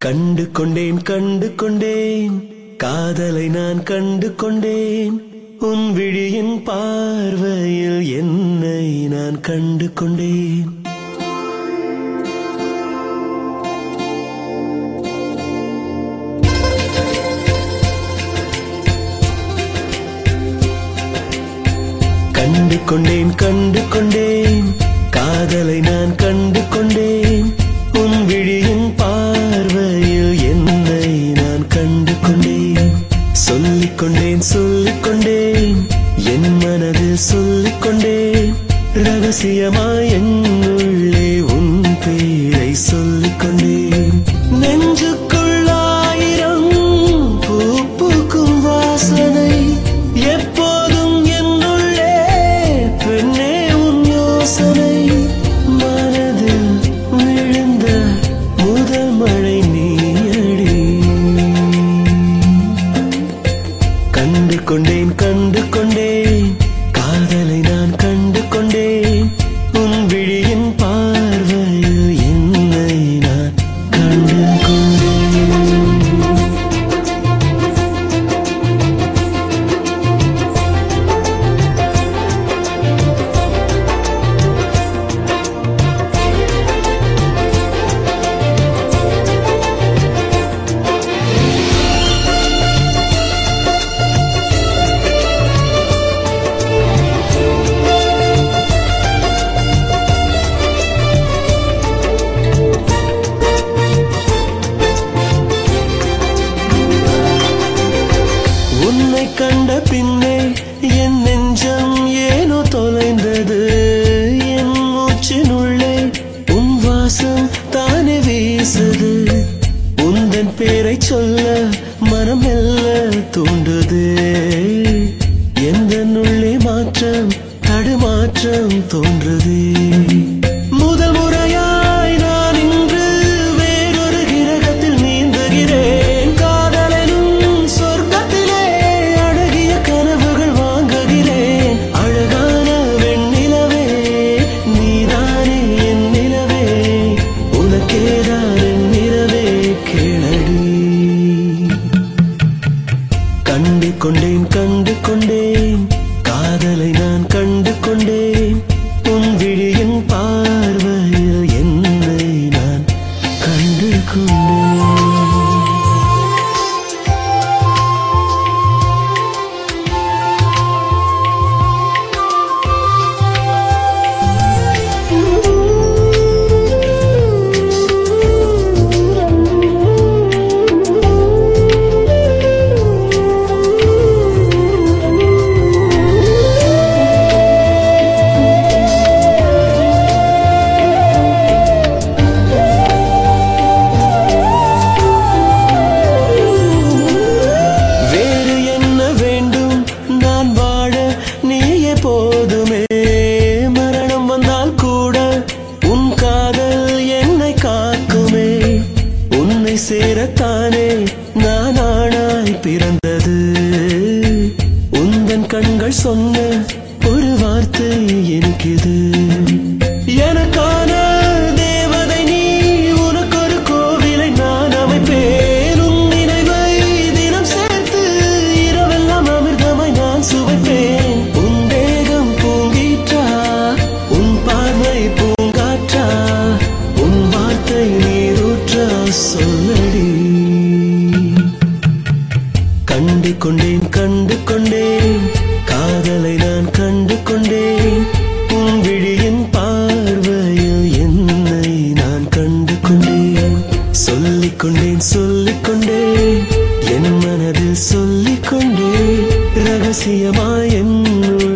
கண்டு கொண்டேன் கண்டு கொண்டேன் காதலை நான் கண்டு கொண்டேன் உன் விழியின் பார்வையில் என்னை நான் கண்டு கொண்டேன் கண்டு கொண்டேன் கண்டு கொண்டேன் காதலை நான் கண்டு கொண்டேன் உன் விழியின் பார்வையில் என்னை நான் கண்டு கொண்டேன் சொல்லிக் கொண்டேன் சொல்லிக் கொண்டேன் என் மனதில் சொல்லிக் கொண்டேன் ரகசியமாய் என்னுள்ளே உன் பேரை சொல்லிக் கொண்டேன் நெஞ்சுக்குள் ஆயிரம் பூ பூக்கும் வாசனை எப்போதும் என்னுள்ளே பெண்ணே உன் யோசனை மனதில் விழுந்த முதல் மழை நீயடி கண்டு கொண்டேன் கண்டு கொண்டேன் காதலை நான் கண்டு கொண்டேன் உன் விழியின் பார்வையில் என்னை நான் கண்டு கொண்டேன் உன்னை கண்ட பின்னே என் நெஞ்சம் ஏனோ தொலைந்தது என் மூச்சினுள்ளே உன் வாசம் தானே வீசுது உந்தன் பேரை சொல்ல மனம் மெல்ல தூண்டுது எந்த உள்ளே மாற்றம் தடுமாற்றம் தோன்றுது முதல் முறையாய் நான் இன்று வேறொரு கிரகத்தில் நீந்துகிறேன் காதலனும் சொர்க்கத்திலே அழகிய கனவுகள் வாங்குகிறேன் அழகான வெண்ணிலவே நீதானே என் நிலவே உனக்கேதான் என் நிலவே கேளடி கண்டு கொண்டேன் கண்டு கொண்டேன் காதலை நான் கண்டு கொண்டேன் உன் விழியின் பார்வையில் என்னை நான் கண்டு கொண்டேன் வேறு என்ன வேண்டும் நான் வாழ நீயே போதுமே மரணம் வந்தால் கூட உன் காதல் என்னை காக்குமே உன்னை சேரத்தானே நான் ஆணாய் பிறந்தது உந்தன் கண்கள் சொன்ன ஒரு வார்த்தை எனக்கிது எனக்கான தேவதை நீ உனக்கு ஒரு கோவிலை நான் அமைப்பேன் உன் நினைவை தினம் சேர்த்து இரவெல்லாம் அமிர்தமாய் நான் சுவைப்பேன் உன் தேகம் பூங்கீற்றா உன் பார்வை பூங்காற்றா உன் வார்த்தை நீரூற்றா சொல்லடி கண்டு கொண்டேன் கண்டு கொண்டேன் காதலை நான் கண்டு கொண்டேன் உன் விழியின் பார்வையில் என்னை நான் கண்டு கொண்டேன் சொல்லிக் கொண்டேன் சொல்லிக் கொண்டேன் என் மனதில் சொல்லிக் கொண்டேன் ரகசியமாய் என்னுள்